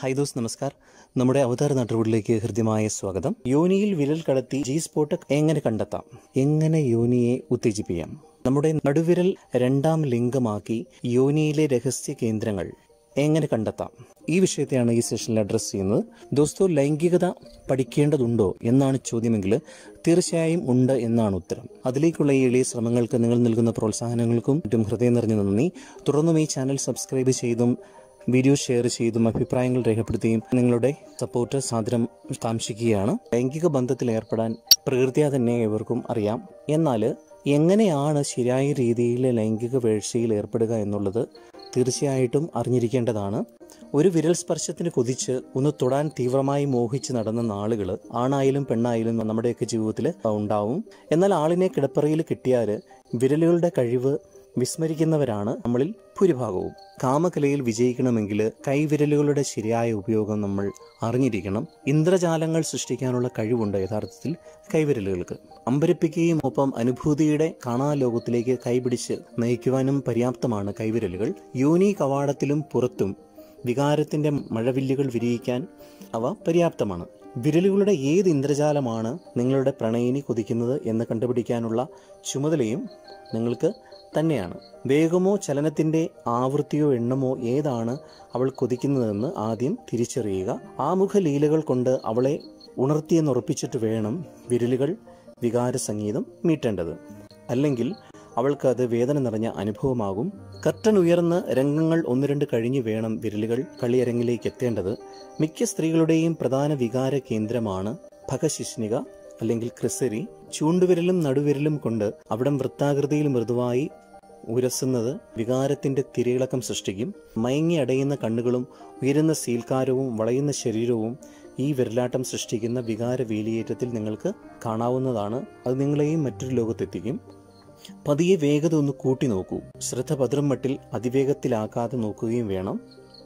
hi those നമസ്കാർ നമ്മുടെ അവതാര നാട്ടുകൂടിലേക്ക് ഹൃദ്യമായ സ്വാഗതം യോനിയിൽ വിരൽ കടത്തി ജി സ്പോട്ട് എങ്ങനെ കണ്ടെത്താം എങ്ങനെ യോനിയെ ഉത്തേജിപ്പിക്കാം നമ്മുടെ നടുവിരൽ രണ്ടാം ലിംഗമാക്കി യോനിയിലെ രഹസ്യ കേന്ദ്രങ്ങൾ എങ്ങനെ കണ്ടെത്താം ഈ വിഷയത്തെയാണ് ഈ സെഷനിൽ അഡ്രസ്സ് ചെയ്യുന്നത് ദോസ്തോ ലൈംഗികത പഠിക്കേണ്ടതുണ്ടോ എന്നാണ് ചോദ്യമെങ്കിൽ തീർച്ചയായും ഉണ്ട് എന്നാണ് ഉത്തരം അതിലേക്കുള്ള ഈ എളിയ ശ്രമങ്ങൾക്ക് നിങ്ങൾ നൽകുന്ന പ്രോത്സാഹനങ്ങൾക്കും മറ്റും ഹൃദയം നിറഞ്ഞു നന്ദി തുടർന്നും ഈ ചാനൽ സബ്സ്ക്രൈബ് ചെയ്തും വീഡിയോ ഷെയർ ചെയ്തും അഭിപ്രായങ്ങൾ രേഖപ്പെടുത്തിയും നിങ്ങളുടെ സപ്പോർട്ട് സാദരം കാംക്ഷിക്കുകയാണ് ലൈംഗിക ബന്ധത്തിൽ ഏർപ്പെടാൻ പ്രകൃതിയാ തന്നെ ഏവർക്കും അറിയാം എന്നാൽ എങ്ങനെയാണ് ശരിയായ രീതിയിൽ ലൈംഗിക വീഴ്ചയിൽ ഏർപ്പെടുക എന്നുള്ളത് തീർച്ചയായിട്ടും അറിഞ്ഞിരിക്കേണ്ടതാണ് ഒരു വിരൽ സ്പർശത്തിന് കൊതിച്ച് ഒന്ന് തൊടാൻ തീവ്രമായി മോഹിച്ച് നടന്ന നാളുകൾ ആണായാലും പെണ്ണായാലും നമ്മുടെയൊക്കെ ജീവിതത്തിൽ ഉണ്ടാവും എന്നാൽ ആളിനെ കിടപ്പറയിൽ കിട്ടിയാൽ വിരലുകളുടെ കഴിവ് വിസ്മരിക്കുന്നവരാണ് നമ്മളിൽ ഭൂരിഭാഗവും കാമകലയിൽ വിജയിക്കണമെങ്കിൽ കൈവിരലുകളുടെ ശരിയായ ഉപയോഗം നമ്മൾ അറിഞ്ഞിരിക്കണം ഇന്ദ്രജാലങ്ങൾ സൃഷ്ടിക്കാനുള്ള കഴിവുണ്ട് യഥാർത്ഥത്തിൽ കൈവിരലുകൾക്ക് അമ്പരപ്പിക്കുകയും ഒപ്പം അനുഭൂതിയുടെ കാണാലോകത്തിലേക്ക് കൈപിടിച്ച് നയിക്കുവാനും പര്യാപ്തമാണ് കൈവിരലുകൾ യോനി കവാടത്തിലും പുറത്തും വികാരത്തിന്റെ മഴവില്ലുകൾ വിരിയിക്കാൻ അവ പര്യാപ്തമാണ് വിരലുകളുടെ ഏത് ഇന്ദ്രജാലമാണ് നിങ്ങളുടെ പ്രണയിനി കൊതിക്കുന്നത് എന്ന് കണ്ടുപിടിക്കാനുള്ള ചുമതലയും നിങ്ങൾക്ക് തന്നെയാണ് വേഗമോ ചലനത്തിന്റെ ആവൃത്തിയോ എണ്ണമോ ഏതാണ് അവൾ കൊതിക്കുന്നതെന്ന് ആദ്യം തിരിച്ചറിയുക ആമുഖ ലീലകൾ കൊണ്ട് അവളെ ഉണർത്തിയെന്നുറപ്പിച്ചിട്ട് വേണം വിരലുകൾ വികാര സംഗീതം മീട്ടേണ്ടത് അല്ലെങ്കിൽ അവൾക്ക് അത് വേദന നിറഞ്ഞ അനുഭവമാകും കർട്ടൻ ഉയർന്ന് രംഗങ്ങൾ ഒന്ന് രണ്ട് കഴിഞ്ഞ് വേണം വിരലുകൾ കളിയരങ്ങിലേക്ക് എത്തേണ്ടത് മിക്ക സ്ത്രീകളുടെയും പ്രധാന വികാര കേന്ദ്രമാണ് ഭഗശിഷ്ണിക അല്ലെങ്കിൽ ക്രിസരി ചൂണ്ടുവിരലും നടുവിരലും കൊണ്ട് അവിടം വൃത്താകൃതിയിൽ മൃദുവായി ഉരസുന്നത് വികാരത്തിന്റെ തിരയിളക്കം സൃഷ്ടിക്കും മയങ്ങി അടയുന്ന കണ്ണുകളും ഉയരുന്ന സീൽക്കാരവും വളയുന്ന ശരീരവും ഈ വിരലാട്ടം സൃഷ്ടിക്കുന്ന വികാര വേലിയേറ്റത്തിൽ നിങ്ങൾക്ക് കാണാവുന്നതാണ് അത് നിങ്ങളെയും മറ്റൊരു ലോകത്തെത്തിക്കും പതിയെ വേഗത ഒന്ന് കൂട്ടി നോക്കൂ ശ്രദ്ധ പതിറും മട്ടിൽ അതിവേഗത്തിലാക്കാതെ നോക്കുകയും വേണം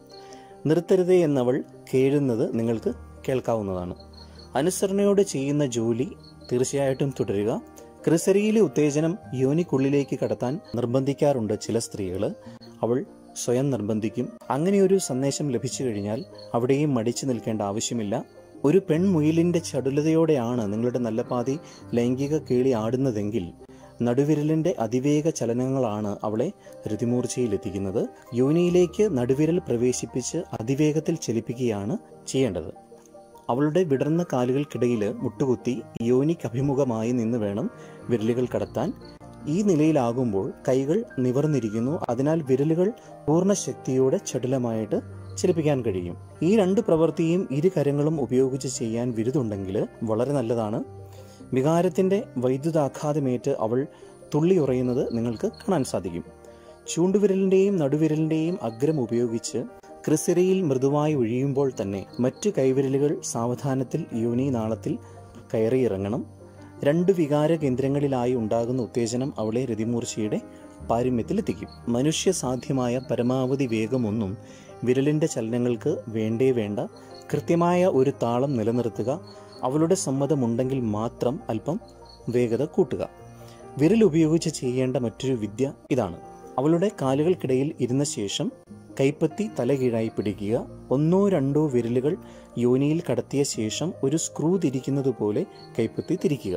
നിർത്തരുതേ എന്നവൾ കേഴുന്നത് നിങ്ങൾക്ക് കേൾക്കാവുന്നതാണ് അനുസരണയോടെ ചെയ്യുന്ന ജോലി തീർച്ചയായിട്ടും തുടരുക ക്രിസരിയിലെ ഉത്തേജനം യോനിക്കുള്ളിലേക്ക് കടത്താൻ നിർബന്ധിക്കാറുണ്ട് ചില സ്ത്രീകൾ അവൾ സ്വയം നിർബന്ധിക്കും അങ്ങനെ ഒരു സന്ദേശം ലഭിച്ചു കഴിഞ്ഞാൽ അവിടെയും മടിച്ചു നിൽക്കേണ്ട ആവശ്യമില്ല ഒരു പെൺമുയിലിന്റെ ചടുലതയോടെയാണ് നിങ്ങളുടെ നല്ല പാതി ലൈംഗിക കേളി ആടുന്നതെങ്കിൽ നടുവിരലിന്റെ അതിവേഗ ചലനങ്ങളാണ് അവളെ രതിമൂർച്ചയിലെത്തിക്കുന്നത് യോനിയിലേക്ക് നടുവിരൽ പ്രവേശിപ്പിച്ച് അതിവേഗത്തിൽ ചലിപ്പിക്കുകയാണ് ചെയ്യേണ്ടത് അവളുടെ വിടർന്ന കാലുകൾക്കിടയിൽ മുട്ടുകുത്തി യോനിക്ക് അഭിമുഖമായി നിന്ന് വേണം വിരലുകൾ കടത്താൻ ഈ നിലയിലാകുമ്പോൾ കൈകൾ നിവർന്നിരിക്കുന്നു അതിനാൽ വിരലുകൾ പൂർണ്ണ ശക്തിയോടെ ചടുലമായിട്ട് ചലിപ്പിക്കാൻ കഴിയും ഈ രണ്ട് പ്രവൃത്തിയും ഇരു കരങ്ങളും ഉപയോഗിച്ച് ചെയ്യാൻ വിരുതുണ്ടെങ്കിൽ വളരെ നല്ലതാണ് വികാരത്തിന്റെ വൈദ്യുതാഘാതമേറ്റ് അവൾ തുള്ളി ഉറയുന്നത് നിങ്ങൾക്ക് കാണാൻ സാധിക്കും ചൂണ്ടുവിരലിന്റെയും നടുവിരലിന്റെയും അഗ്രം ഉപയോഗിച്ച് ക്രിസിരയിൽ മൃദുവായി ഒഴിയുമ്പോൾ തന്നെ മറ്റു കൈവിരലുകൾ സാവധാനത്തിൽ യോനി നാളത്തിൽ കയറിയിറങ്ങണം രണ്ട് വികാര കേന്ദ്രങ്ങളിലായി ഉണ്ടാകുന്ന ഉത്തേജനം അവളെ രതിമൂർച്ചയുടെ പാരമ്യത്തിലെത്തിക്കും മനുഷ്യ സാധ്യമായ പരമാവധി വേഗമൊന്നും വിരലിന്റെ ചലനങ്ങൾക്ക് വേണ്ടേ വേണ്ട കൃത്യമായ ഒരു താളം നിലനിർത്തുക അവളുടെ സമ്മതമുണ്ടെങ്കിൽ മാത്രം അല്പം വേഗത കൂട്ടുക വിരൽ ഉപയോഗിച്ച് ചെയ്യേണ്ട മറ്റൊരു വിദ്യ ഇതാണ് അവളുടെ കാലുകൾക്കിടയിൽ ഇരുന്ന ശേഷം കൈപ്പത്തി തലകീഴായി പിടിക്കുക ഒന്നോ രണ്ടോ വിരലുകൾ യോനിയിൽ കടത്തിയ ശേഷം ഒരു സ്ക്രൂ തിരിക്കുന്നത് പോലെ കൈപ്പത്തി തിരിക്കുക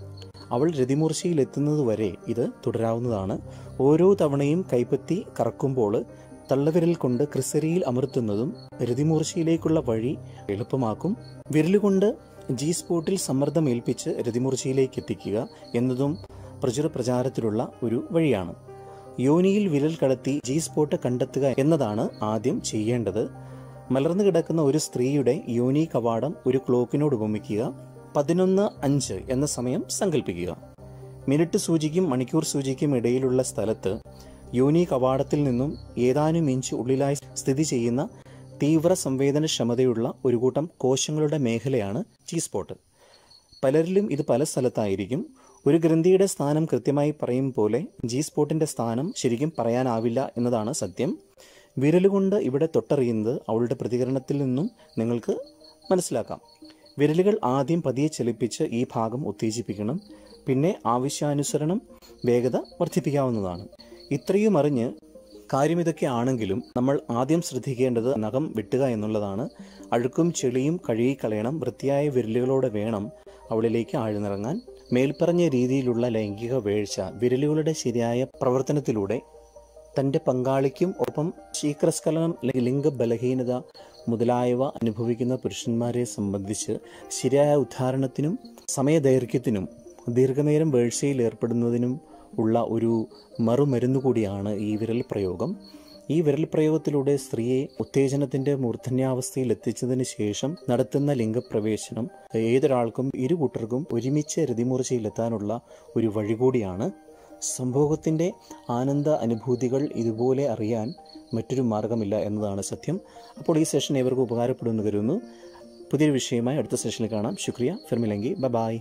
അവൾ രതിമൂർച്ചയിൽ എത്തുന്നതുവരെ ഇത് തുടരാവുന്നതാണ് ഓരോ തവണയും കൈപ്പത്തി കറക്കുമ്പോൾ തള്ളവിരൽ കൊണ്ട് ക്രിസരിയിൽ അമർത്തുന്നതും രതിമൂർച്ചയിലേക്കുള്ള വഴി എളുപ്പമാക്കും വിരലുകൊണ്ട് ജി സ്പോട്ടിൽ സമ്മർദ്ദം ഏൽപ്പിച്ച് രതിമൂർച്ചയിലേക്ക് എത്തിക്കുക എന്നതും പ്രചുര പ്രചാരത്തിലുള്ള ഒരു വഴിയാണ് യോനിയിൽ വിരൽ കടത്തി ജി സ്പോട്ട് കണ്ടെത്തുക എന്നതാണ് ആദ്യം ചെയ്യേണ്ടത് മലർന്നു കിടക്കുന്ന ഒരു സ്ത്രീയുടെ യോനി കവാടം ഒരു ക്ലോക്കിനോട് ഉപമിക്കുക പതിനൊന്ന് അഞ്ച് എന്ന സമയം സങ്കല്പിക്കുക മിനിറ്റ് സൂചിക്കും മണിക്കൂർ സൂചിക്കും ഇടയിലുള്ള സ്ഥലത്ത് യോനി കവാടത്തിൽ നിന്നും ഏതാനും ഇഞ്ച് ഉള്ളിലായി സ്ഥിതി ചെയ്യുന്ന തീവ്ര സംവേദനക്ഷമതയുള്ള ഒരു കൂട്ടം കോശങ്ങളുടെ മേഖലയാണ് ജി സ്പോട്ട് പലരിലും ഇത് പല സ്ഥലത്തായിരിക്കും ഒരു ഗ്രന്ഥിയുടെ സ്ഥാനം കൃത്യമായി പറയും പോലെ ജി സ്പോട്ടിന്റെ സ്ഥാനം ശരിക്കും പറയാനാവില്ല എന്നതാണ് സത്യം വിരലുകൊണ്ട് ഇവിടെ തൊട്ടറിയുന്നത് അവളുടെ പ്രതികരണത്തിൽ നിന്നും നിങ്ങൾക്ക് മനസ്സിലാക്കാം വിരലുകൾ ആദ്യം പതിയെ ചലിപ്പിച്ച് ഈ ഭാഗം ഉത്തേജിപ്പിക്കണം പിന്നെ ആവശ്യാനുസരണം വേഗത വർദ്ധിപ്പിക്കാവുന്നതാണ് ഇത്രയും അറിഞ്ഞ് കാര്യം ഇതൊക്കെ ആണെങ്കിലും നമ്മൾ ആദ്യം ശ്രദ്ധിക്കേണ്ടത് നഖം വെട്ടുക എന്നുള്ളതാണ് അഴുക്കും ചെളിയും കഴുകിക്കളയണം വൃത്തിയായ വിരലുകളോടെ വേണം അവളിലേക്ക് ആഴ്ന്നിറങ്ങാൻ മേൽപ്പറഞ്ഞ രീതിയിലുള്ള ലൈംഗിക വീഴ്ച വിരലുകളുടെ ശരിയായ പ്രവർത്തനത്തിലൂടെ തൻ്റെ പങ്കാളിക്കും ഒപ്പം ശീക്രസ്ഖലനം അല്ലെങ്കിൽ ലിംഗ ബലഹീനത മുതലായവ അനുഭവിക്കുന്ന പുരുഷന്മാരെ സംബന്ധിച്ച് ശരിയായ ഉദ്ധാരണത്തിനും സമയദൈർഘ്യത്തിനും ദീർഘനേരം വീഴ്ചയിൽ ഏർപ്പെടുന്നതിനും ഉള്ള ഒരു മറുമരുന്ന് കൂടിയാണ് ഈ വിരൽ പ്രയോഗം ഈ വിരൽ പ്രയോഗത്തിലൂടെ സ്ത്രീയെ ഉത്തേജനത്തിന്റെ മൂർധന്യാവസ്ഥയിൽ എത്തിച്ചതിന് ശേഷം നടത്തുന്ന ലിംഗപ്രവേശനം ഏതൊരാൾക്കും ഇരു കൂട്ടർക്കും ഒരുമിച്ച് രതിമൂർച്ചയിലെത്താനുള്ള ഒരു വഴി കൂടിയാണ് സംഭോഗത്തിൻ്റെ ആനന്ദ അനുഭൂതികൾ ഇതുപോലെ അറിയാൻ മറ്റൊരു മാർഗമില്ല എന്നതാണ് സത്യം അപ്പോൾ ഈ സെഷൻ ഏവർക്കും ഉപകാരപ്പെടുമെന്ന് കരുതുന്നു പുതിയൊരു വിഷയമായി അടുത്ത സെഷനിൽ കാണാം ശുക്രിയ ഫിർമിലെങ്കി ബ ബായ്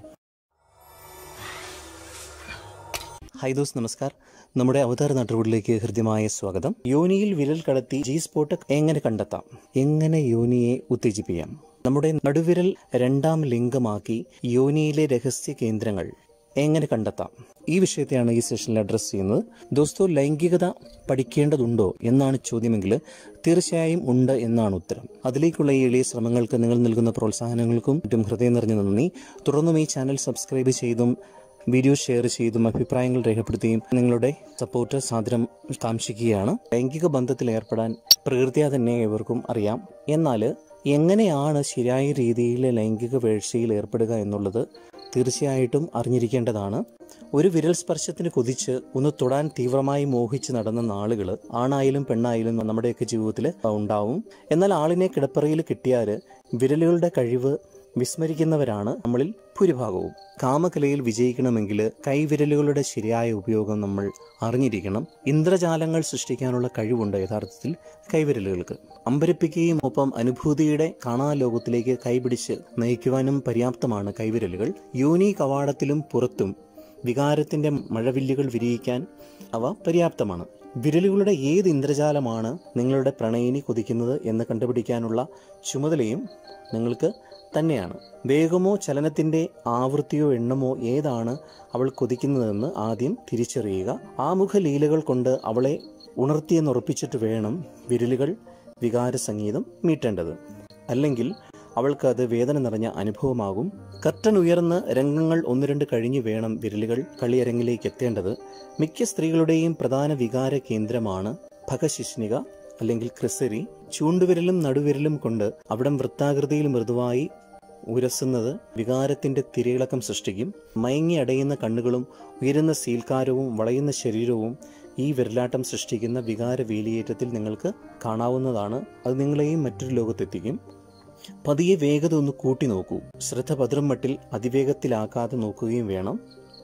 ഹായ് ദോസ് നമസ്കാർ നമ്മുടെ അവതാര നാട്ടുകൂടിലേക്ക് ഹൃദ്യമായ സ്വാഗതം യോനിയിൽ വിരൽ കടത്തി ജി സ്പോട്ട് എങ്ങനെ കണ്ടെത്താം എങ്ങനെ യോനിയെ ഉത്തേജിപ്പിക്കാം നമ്മുടെ നടുവിരൽ രണ്ടാം ലിംഗമാക്കി യോനിയിലെ രഹസ്യ കേന്ദ്രങ്ങൾ എങ്ങനെ കണ്ടെത്താം ഈ വിഷയത്തെയാണ് ഈ സെഷനിൽ അഡ്രസ്സ് ചെയ്യുന്നത് ദോസ്തോ ലൈംഗികത പഠിക്കേണ്ടതുണ്ടോ എന്നാണ് ചോദ്യമെങ്കിൽ തീർച്ചയായും ഉണ്ട് എന്നാണ് ഉത്തരം അതിലേക്കുള്ള ഈ എളിയ ശ്രമങ്ങൾക്ക് നിങ്ങൾ നൽകുന്ന പ്രോത്സാഹനങ്ങൾക്കും മറ്റും ഹൃദയം നിറഞ്ഞ നന്ദി തുടർന്നും ഈ ചാനൽ സബ്സ്ക്രൈബ് ചെയ്തും വീഡിയോ ഷെയർ ചെയ്തും അഭിപ്രായങ്ങൾ രേഖപ്പെടുത്തുകയും നിങ്ങളുടെ സപ്പോർട്ട് സാദരം കാംക്ഷിക്കുകയാണ് ലൈംഗിക ബന്ധത്തിൽ ഏർപ്പെടാൻ പ്രകൃതിയാ തന്നെ ഇവർക്കും അറിയാം എന്നാൽ എങ്ങനെയാണ് ശരിയായ രീതിയിൽ ലൈംഗിക വീഴ്ചയിൽ ഏർപ്പെടുക എന്നുള്ളത് തീർച്ചയായിട്ടും അറിഞ്ഞിരിക്കേണ്ടതാണ് ഒരു വിരൽ സ്പർശത്തിന് കൊതിച്ച് ഒന്ന് തൊടാൻ തീവ്രമായി മോഹിച്ച് നടന്ന നാളുകൾ ആണായാലും പെണ്ണായാലും നമ്മുടെയൊക്കെ ജീവിതത്തിൽ ഉണ്ടാവും എന്നാൽ ആളിനെ കിടപ്പറയിൽ കിട്ടിയാൽ വിരലുകളുടെ കഴിവ് വിസ്മരിക്കുന്നവരാണ് നമ്മളിൽ ഭൂരിഭാഗവും കാമകലയിൽ വിജയിക്കണമെങ്കിൽ കൈവിരലുകളുടെ ശരിയായ ഉപയോഗം നമ്മൾ അറിഞ്ഞിരിക്കണം ഇന്ദ്രജാലങ്ങൾ സൃഷ്ടിക്കാനുള്ള കഴിവുണ്ട് യഥാർത്ഥത്തിൽ കൈവിരലുകൾക്ക് അമ്പരപ്പിക്കുകയും ഒപ്പം അനുഭൂതിയുടെ കാണാലോകത്തിലേക്ക് കൈപിടിച്ച് നയിക്കുവാനും പര്യാപ്തമാണ് കൈവിരലുകൾ യോനി കവാടത്തിലും പുറത്തും വികാരത്തിന്റെ മഴവില്ലുകൾ വിരിയിക്കാൻ അവ പര്യാപ്തമാണ് വിരലുകളുടെ ഏത് ഇന്ദ്രജാലമാണ് നിങ്ങളുടെ പ്രണയിനി കൊതിക്കുന്നത് എന്ന് കണ്ടുപിടിക്കാനുള്ള ചുമതലയും നിങ്ങൾക്ക് തന്നെയാണ് വേഗമോ ചലനത്തിന്റെ ആവൃത്തിയോ എണ്ണമോ ഏതാണ് അവൾ കൊതിക്കുന്നതെന്ന് ആദ്യം തിരിച്ചറിയുക ആമുഖ ലീലകൾ കൊണ്ട് അവളെ ഉണർത്തിയെന്നുറപ്പിച്ചിട്ട് വേണം വിരലുകൾ വികാര സംഗീതം മീട്ടേണ്ടത് അല്ലെങ്കിൽ അവൾക്ക് അത് വേദന നിറഞ്ഞ അനുഭവമാകും കർട്ടൻ ഉയർന്ന് രംഗങ്ങൾ ഒന്ന് രണ്ട് കഴിഞ്ഞ് വേണം വിരലുകൾ കളിയരങ്ങിലേക്ക് എത്തേണ്ടത് മിക്ക സ്ത്രീകളുടെയും പ്രധാന വികാര കേന്ദ്രമാണ് ഭഗശിഷ്ണിക അല്ലെങ്കിൽ ക്രിസരി ചൂണ്ടുവിരലും നടുവിരലും കൊണ്ട് അവിടം വൃത്താകൃതിയിൽ മൃദുവായി ഉരസുന്നത് വികാരത്തിന്റെ തിരയിളക്കം സൃഷ്ടിക്കും മയങ്ങി അടയുന്ന കണ്ണുകളും ഉയരുന്ന സീൽക്കാരവും വളയുന്ന ശരീരവും ഈ വിരലാട്ടം സൃഷ്ടിക്കുന്ന വികാര വേലിയേറ്റത്തിൽ നിങ്ങൾക്ക് കാണാവുന്നതാണ് അത് നിങ്ങളെയും മറ്റൊരു ലോകത്തെത്തിക്കും പതിയെ വേഗത ഒന്ന് കൂട്ടി നോക്കൂ ശ്രദ്ധ പതിറും മട്ടിൽ അതിവേഗത്തിലാക്കാതെ നോക്കുകയും വേണം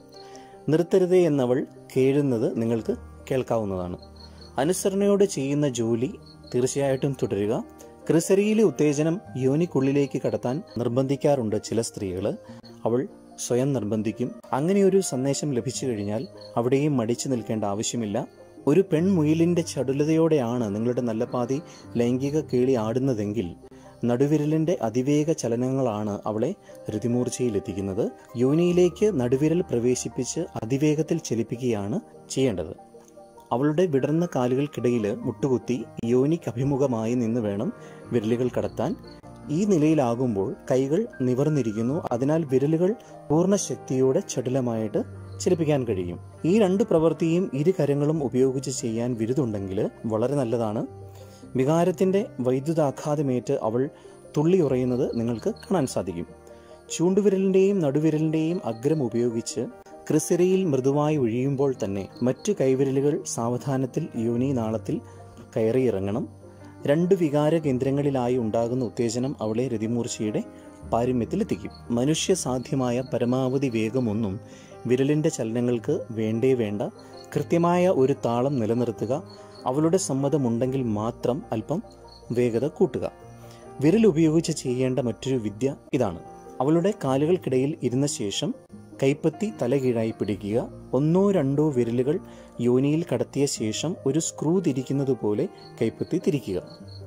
നിർത്തരുതേ എന്നവൾ കേഴുന്നത് നിങ്ങൾക്ക് കേൾക്കാവുന്നതാണ് അനുസരണയോടെ ചെയ്യുന്ന ജോലി തീർച്ചയായിട്ടും തുടരുക ക്രിസരിയിലെ ഉത്തേജനം യോനിക്കുള്ളിലേക്ക് കടത്താൻ നിർബന്ധിക്കാറുണ്ട് ചില സ്ത്രീകൾ അവൾ സ്വയം നിർബന്ധിക്കും അങ്ങനെ ഒരു സന്ദേശം ലഭിച്ചു കഴിഞ്ഞാൽ അവിടെയും മടിച്ചു നിൽക്കേണ്ട ആവശ്യമില്ല ഒരു പെൺമുയിലിന്റെ ചടുലതയോടെയാണ് നിങ്ങളുടെ നല്ല പാതി ലൈംഗിക കേളി ആടുന്നതെങ്കിൽ നടുവിരലിന്റെ അതിവേഗ ചലനങ്ങളാണ് അവളെ രതിമൂർച്ചയിലെത്തിക്കുന്നത് യോനിയിലേക്ക് നടുവിരൽ പ്രവേശിപ്പിച്ച് അതിവേഗത്തിൽ ചലിപ്പിക്കുകയാണ് ചെയ്യേണ്ടത് അവളുടെ വിടർന്ന കാലുകൾക്കിടയിൽ മുട്ടുകുത്തി യോനിക്ക് അഭിമുഖമായി നിന്ന് വേണം വിരലുകൾ കടത്താൻ ഈ നിലയിലാകുമ്പോൾ കൈകൾ നിവർന്നിരിക്കുന്നു അതിനാൽ വിരലുകൾ പൂർണ്ണ ശക്തിയോടെ ചടുലമായിട്ട് ചലിപ്പിക്കാൻ കഴിയും ഈ രണ്ട് പ്രവൃത്തിയും ഇരു കരങ്ങളും ഉപയോഗിച്ച് ചെയ്യാൻ വിരുതുണ്ടെങ്കിൽ വളരെ നല്ലതാണ് വികാരത്തിന്റെ വൈദ്യുതാഘാതമേറ്റ് അവൾ തുള്ളിയുറയുന്നത് നിങ്ങൾക്ക് കാണാൻ സാധിക്കും ചൂണ്ടുവിരലിന്റെയും നടുവിരലിന്റെയും അഗ്രം ഉപയോഗിച്ച് ക്രിസിരയിൽ മൃദുവായി ഒഴിയുമ്പോൾ തന്നെ മറ്റു കൈവിരലുകൾ സാവധാനത്തിൽ യോനി നാളത്തിൽ കയറിയിറങ്ങണം രണ്ട് വികാര കേന്ദ്രങ്ങളിലായി ഉണ്ടാകുന്ന ഉത്തേജനം അവളെ രതിമൂർച്ചയുടെ പാരമ്യത്തിലെത്തിക്കും മനുഷ്യ സാധ്യമായ പരമാവധി വേഗമൊന്നും വിരലിന്റെ ചലനങ്ങൾക്ക് വേണ്ടേ വേണ്ട കൃത്യമായ ഒരു താളം നിലനിർത്തുക അവളുടെ സമ്മതമുണ്ടെങ്കിൽ മാത്രം അല്പം വേഗത കൂട്ടുക വിരൽ ഉപയോഗിച്ച് ചെയ്യേണ്ട മറ്റൊരു വിദ്യ ഇതാണ് അവളുടെ കാലുകൾക്കിടയിൽ ഇരുന്ന ശേഷം കൈപ്പത്തി തലകീഴായി പിടിക്കുക ഒന്നോ രണ്ടോ വിരലുകൾ യോനിയിൽ കടത്തിയ ശേഷം ഒരു സ്ക്രൂ തിരിക്കുന്നത് പോലെ കൈപ്പത്തി തിരിക്കുക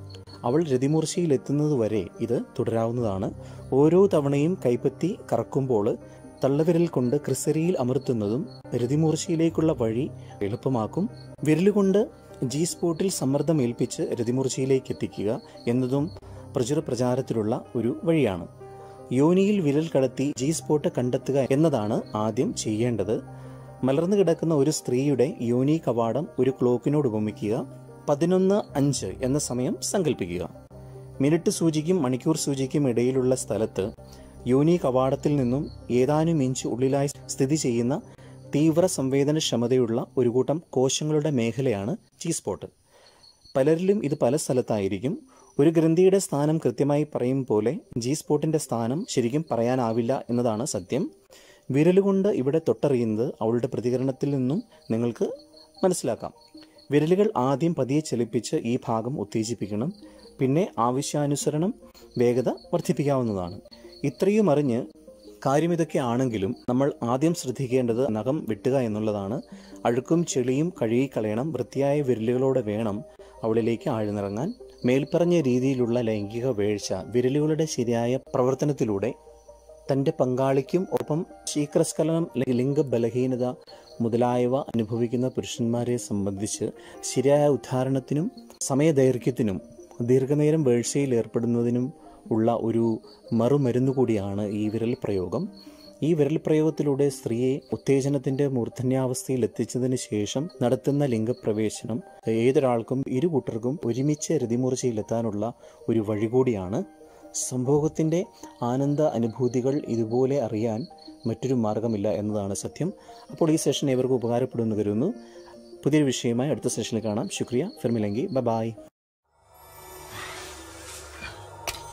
അവൾ രതിമൂർച്ചയിൽ എത്തുന്നതുവരെ ഇത് തുടരാവുന്നതാണ് ഓരോ തവണയും കൈപ്പത്തി കറക്കുമ്പോൾ തള്ളവിരൽ കൊണ്ട് ക്രിസരിയിൽ അമർത്തുന്നതും രതിമൂർച്ചയിലേക്കുള്ള വഴി എളുപ്പമാക്കും വിരലുകൊണ്ട് ജി സ്പോട്ടിൽ സമ്മർദ്ദം ഏൽപ്പിച്ച് രതിമൂർച്ചയിലേക്ക് എത്തിക്കുക എന്നതും പ്രചുര പ്രചാരത്തിലുള്ള ഒരു വഴിയാണ് യോനിയിൽ വിരൽ കടത്തി ജി സ്പോട്ട് കണ്ടെത്തുക എന്നതാണ് ആദ്യം ചെയ്യേണ്ടത് മലർന്നു കിടക്കുന്ന ഒരു സ്ത്രീയുടെ യോനി കവാടം ഒരു ക്ലോക്കിനോട് ഉപമിക്കുക പതിനൊന്ന് അഞ്ച് എന്ന സമയം സങ്കല്പിക്കുക മിനിറ്റ് സൂചിക്കും മണിക്കൂർ സൂചിക്കും ഇടയിലുള്ള സ്ഥലത്ത് യോനി കവാടത്തിൽ നിന്നും ഏതാനും ഇഞ്ച് ഉള്ളിലായി സ്ഥിതി ചെയ്യുന്ന തീവ്ര സംവേദനക്ഷമതയുള്ള ഒരു കൂട്ടം കോശങ്ങളുടെ മേഖലയാണ് ജി സ്പോട്ട് പലരിലും ഇത് പല സ്ഥലത്തായിരിക്കും ഒരു ഗ്രന്ഥിയുടെ സ്ഥാനം കൃത്യമായി പറയും പോലെ ജി സ്പോട്ടിന്റെ സ്ഥാനം ശരിക്കും പറയാനാവില്ല എന്നതാണ് സത്യം വിരലുകൊണ്ട് ഇവിടെ തൊട്ടറിയുന്നത് അവളുടെ പ്രതികരണത്തിൽ നിന്നും നിങ്ങൾക്ക് മനസ്സിലാക്കാം വിരലുകൾ ആദ്യം പതിയെ ചലിപ്പിച്ച് ഈ ഭാഗം ഉത്തേജിപ്പിക്കണം പിന്നെ ആവശ്യാനുസരണം വേഗത വർദ്ധിപ്പിക്കാവുന്നതാണ് ഇത്രയും അറിഞ്ഞ് കാര്യം ഇതൊക്കെ ആണെങ്കിലും നമ്മൾ ആദ്യം ശ്രദ്ധിക്കേണ്ടത് നഖം വെട്ടുക എന്നുള്ളതാണ് അഴുക്കും ചെളിയും കഴുകിക്കളയണം വൃത്തിയായ വിരലുകളോടെ വേണം അവളിലേക്ക് ആഴ്ന്നിറങ്ങാൻ മേൽപ്പറഞ്ഞ രീതിയിലുള്ള ലൈംഗിക വീഴ്ച വിരലുകളുടെ ശരിയായ പ്രവർത്തനത്തിലൂടെ തൻ്റെ പങ്കാളിക്കും ഒപ്പം ശീഘ്രസ്ഖലനം അല്ലെങ്കിൽ ലിംഗബലഹീനത മുതലായവ അനുഭവിക്കുന്ന പുരുഷന്മാരെ സംബന്ധിച്ച് ശരിയായ ഉദ്ധാരണത്തിനും സമയദൈർഘ്യത്തിനും ദീർഘനേരം വീഴ്ചയിൽ ഏർപ്പെടുന്നതിനും ഉള്ള ഒരു മറുമരുന്ന് കൂടിയാണ് ഈ വിരൽ പ്രയോഗം ഈ വിരൽ പ്രയോഗത്തിലൂടെ സ്ത്രീയെ ഉത്തേജനത്തിന്റെ മൂർധന്യാവസ്ഥയിൽ എത്തിച്ചതിന് ശേഷം നടത്തുന്ന ലിംഗപ്രവേശനം ഏതൊരാൾക്കും ഇരു കൂട്ടർക്കും ഒരുമിച്ച് രതിമൂർച്ചയിലെത്താനുള്ള ഒരു വഴി കൂടിയാണ് സംഭോഗത്തിൻ്റെ ആനന്ദ അനുഭൂതികൾ ഇതുപോലെ അറിയാൻ മറ്റൊരു മാർഗമില്ല എന്നതാണ് സത്യം അപ്പോൾ ഈ സെഷൻ ഏവർക്കും ഉപകാരപ്പെടുമെന്ന് കരുതുന്നു പുതിയൊരു വിഷയമായി അടുത്ത സെഷനിൽ കാണാം ശുക്രിയ ഫിർമിലെങ്കി ബ ബായ്